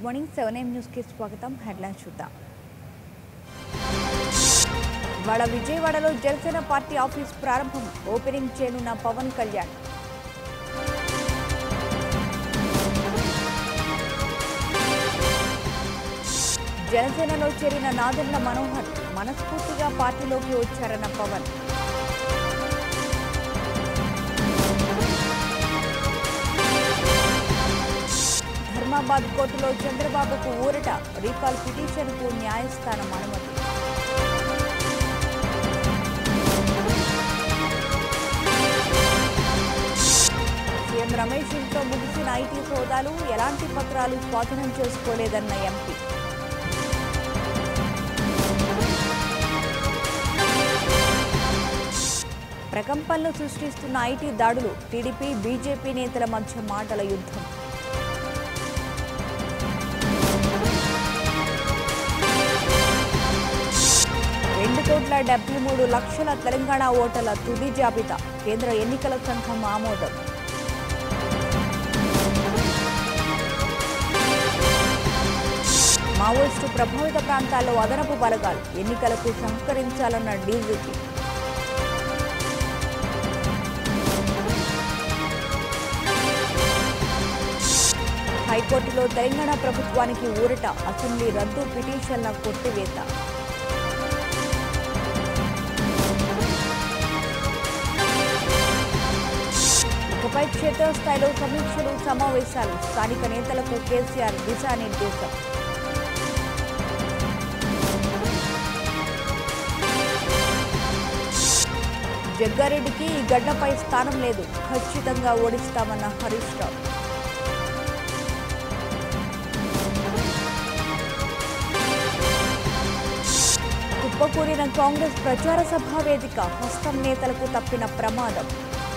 morning seven ఎం న్యూస్కి స్వాగతం headlines చూద్దాం ఇవాళ విజయవాడలో జనసేన పార్టీ ఆఫీస్ ప్రారంభం ఓపెనింగ్ చేయనున్న పవన్ కళ్యాణ్ జనసేనలో చేరిన నాదెండ్ల మనోహర్ మనస్ఫూర్తిగా పార్టీలోకి వచ్చారన్న పవన్ ధర్మాబాద్ కోర్టులో చంద్రబాబుకు ఊరట రీకాల్ పిటిషన్కు న్యాయస్థానం అనుమతి సీఎం రమేష్ ఇంట్లో ముగిసిన ఐటీ సోదాలు ఎలాంటి పత్రాలు స్వాధీనం చేసుకోలేదన్న ఎంపీ ప్రకంపనలు సృష్టిస్తున్న ఐటీ దాడులు టీడీపీ బీజేపీ నేతల మధ్య మాటల యుద్ధం రెండు కోట్ల డెబ్బై మూడు లక్షల తెలంగాణ ఓటర్ల తుది జాబితా కేంద్ర ఎన్నికల సంఘం ఆమోదం మావోయిస్టు ప్రభావిత ప్రాంతాల్లో అదనపు బలగాలు ఎన్నికలకు సహకరించాలన్న డీజీపీ హైకోర్టులో తెలంగాణ ప్రభుత్వానికి ఊరట అసెంబ్లీ రద్దు పిటిషన్ల కొట్టివేత ఇకపై క్షేత్రస్థాయిలో సమీక్షలు సమావేశాలు స్థానిక నేతలకు కేసీఆర్ దిశానిర్దేశం జగ్గారెడ్డికి ఈ గడ్డపై స్థానం లేదు ఖచ్చితంగా ఓడిస్తామన్న హరీష్ రావు కుప్పకూలిన కాంగ్రెస్ ప్రచార సభ వేదిక హస్తం నేతలకు తప్పిన ప్రమాదం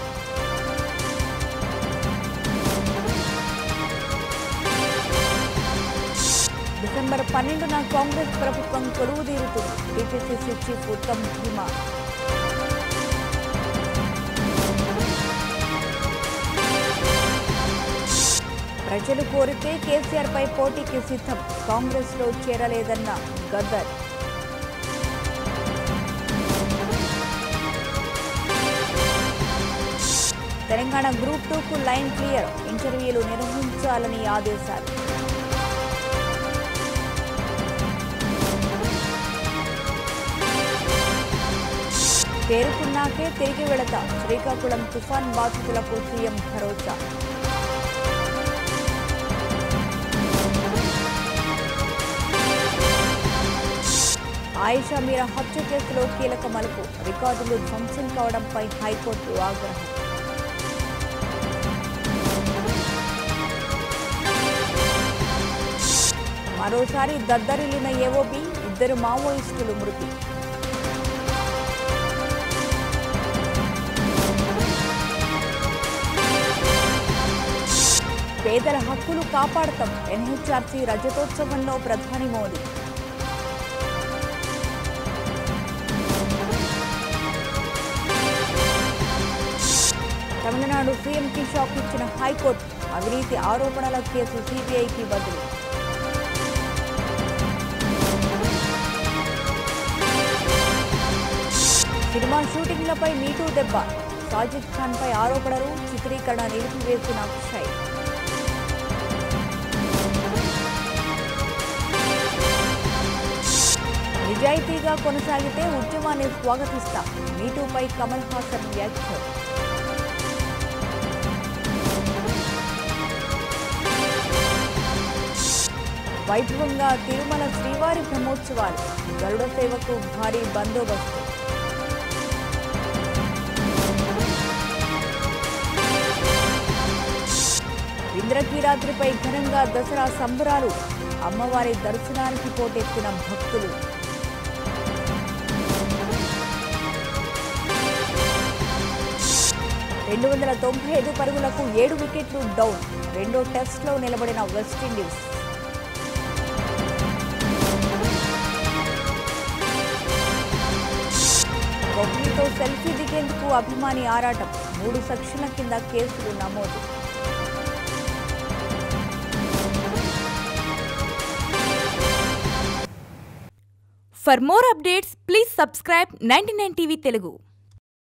డిసెంబర్ పన్నెండున కాంగ్రెస్ ప్రభుత్వం కొలువు తీరుతుంది టీపీసీసీ చీఫ్ ఉత్తమ్ భీమా ప్రజలు కోరితే కేసీఆర్ పై పోటీకి సిద్ధం కాంగ్రెస్ లో చేరలేదన్న గద్దర్ తెలంగాణ గ్రూప్ టూకు లైన్ క్లియర్ ఇంటర్వ్యూలు నిర్వహించాలని ఆదేశాలు తేరుకున్నాకే తిరిగి వెళతా శ్రీకాకుళం తుఫాన్ బాధితులకు సీఎం భరోసా ఆయిషా మీరా హత్య కేసులో కీలక మలుపు రికార్డులు ధ్వంసం కావడంపై హైకోర్టు ఆగ్రహం మరోసారి దద్దరిల్లిన ఏవోబి ఇద్దరు మావోయిస్టులు మృతి పేదల హక్కులు కాపాడతాం ఎన్హెచ్ఆర్సీ రజతోత్సవంలో ప్రధాని మోదీ తమిళనాడు సీఎంకి షాక్ ఇచ్చిన హైకోర్టు అవినీతి ఆరోపణల కేసు సిబిఐకి బదిలీ సినిమా షూటింగ్లపై మీటూ దెబ్బ సాజిద్ ఖాన్ పై ఆరోపణలు చిత్రీకరణ నిలిపివేసిన అక్షయ్ నిజాయితీగా కొనసాగితే ఉద్యమాన్ని స్వాగతిస్తా మీటూపై కమల్ హాసన్ వ్యాఖ్యలు వైభవంగా తిరుమల శ్రీవారి బ్రహ్మోత్సవాలు గరుడ సేవకు భారీ బందోబస్తు ఇంద్రకీరాద్రిపై ఘనంగా దసరా సంబరాలు అమ్మవారి దర్శనానికి పోటెత్తిన భక్తులు రెండు వందల తొంభై ఐదు పరుగులకు ఏడు వికెట్లు డౌన్ రెండో టెస్ట్లో నిలబడిన వెస్టిండీస్ కోహ్లీతో సెల్ఫీ దిగేందుకు అభిమాని ఆరాటం మూడు సెక్షన్ల కింద కేసులు నమోదు for more updates please subscribe ninety TV Telugu